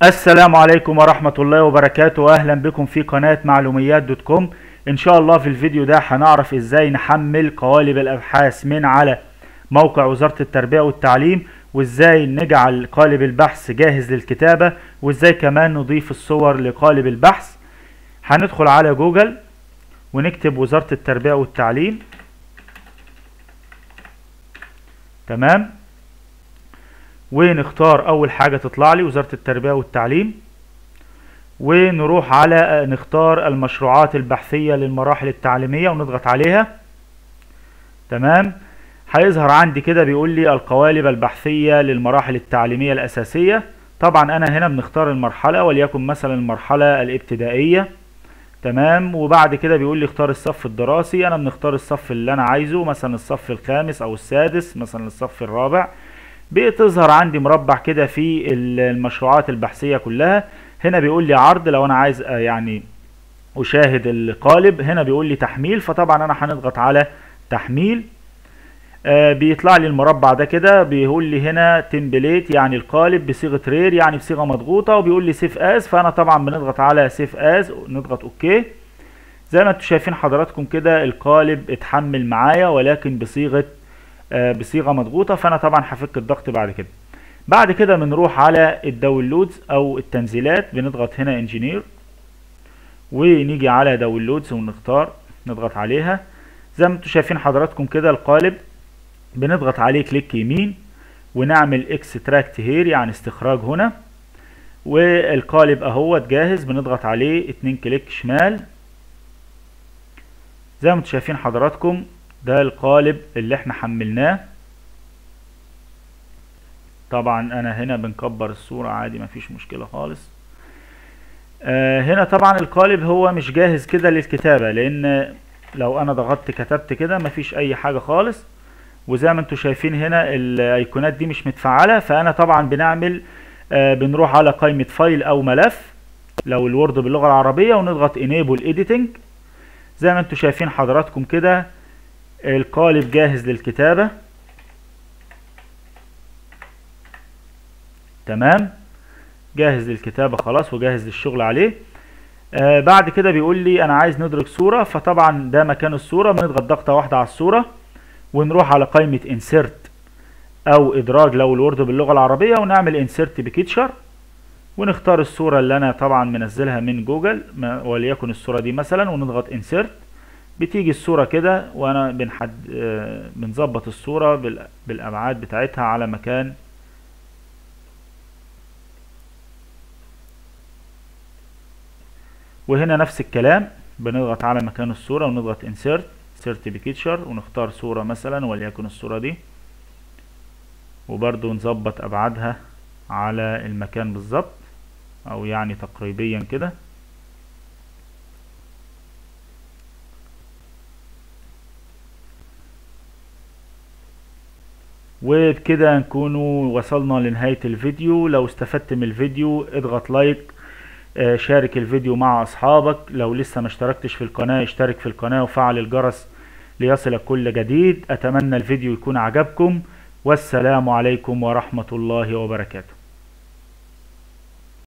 السلام عليكم ورحمة الله وبركاته أهلا بكم في قناة معلوميات دوت كوم إن شاء الله في الفيديو ده هنعرف إزاي نحمل قوالب الأبحاث من على موقع وزارة التربية والتعليم وإزاي نجعل قالب البحث جاهز للكتابة وإزاي كمان نضيف الصور لقالب البحث هندخل على جوجل ونكتب وزارة التربية والتعليم تمام ونختار اول حاجة تطلع لي وزارة التربية والتعليم ونروح على نختار المشروعات البحثية للمراحل التعليمية ونضغط عليها تمام هيظهر عندي كده بيقول لي القوالب البحثية للمراحل التعليمية الأساسية طبعا أنا هنا بنختار المرحلة وليكن مثلا المرحلة الابتدائية تمام وبعد كده بيقول لي اختار الصف الدراسي أنا بنختار الصف اللي أنا عايزه مثلا الصف الخامس أو السادس مثلا الصف الرابع بتظهر عندي مربع كده في المشروعات البحثية كلها هنا بيقول لي عرض لو انا عايز يعني اشاهد القالب هنا بيقول لي تحميل فطبعا انا هنضغط على تحميل آه بيطلع لي المربع ده كده بيقول لي هنا تمبليت يعني القالب بصيغه رير يعني بصيغه مضغوطه وبيقول لي سيف از فانا طبعا بنضغط على سيف از نضغط اوكي زي ما انتم شايفين حضراتكم كده القالب اتحمل معايا ولكن بصيغه آه بصيغه مضغوطه فانا طبعا هفك الضغط بعد كده بعد كده بنروح على الداونلودز او التنزيلات بنضغط هنا انجينير ونيجي على داونلودز ونختار نضغط عليها زي ما انتم شايفين حضراتكم كده القالب بنضغط عليه كليك يمين ونعمل اكستراكت هير يعني استخراج هنا والقالب اهوت جاهز بنضغط عليه اتنين كليك شمال زي ما انتم شايفين حضراتكم ده القالب اللي احنا حملناه طبعا انا هنا بنكبر الصورة عادي مفيش مشكلة خالص آه هنا طبعا القالب هو مش جاهز كده للكتابة لان لو انا ضغطت كتبت كده مفيش اي حاجة خالص وزي ما انتم شايفين هنا الايقونات دي مش متفعلة فانا طبعا بنعمل آه بنروح على قائمة فايل او ملف لو الوورد باللغة العربية ونضغط enable editing زي ما انتم شايفين حضراتكم كده القالب جاهز للكتابة تمام جاهز للكتابة خلاص وجاهز للشغل عليه آه بعد كده بيقول لي انا عايز ندرج صورة فطبعا ده مكان الصورة بنضغط ضغطة واحدة على الصورة ونروح على قائمة insert او ادراج لو الوورد باللغة العربية ونعمل insert بكيتشر ونختار الصورة اللي انا طبعا منزلها من جوجل وليكن الصورة دي مثلا ونضغط insert بتيجي الصورة كده وانا بنحد آه بنظبط الصورة بالابعاد بتاعتها على مكان وهنا نفس الكلام بنضغط على مكان الصورة ونضغط insert insert picture ونختار صورة مثلا وليكن الصورة دي وبرضو نظبط ابعادها على المكان بالظبط او يعني تقريبيا كده وبكده نكونوا وصلنا لنهاية الفيديو لو استفدت من الفيديو اضغط لايك شارك الفيديو مع اصحابك لو لسه ما اشتركتش في القناة اشترك في القناة وفعل الجرس ليصلك كل جديد اتمنى الفيديو يكون عجبكم والسلام عليكم ورحمة الله وبركاته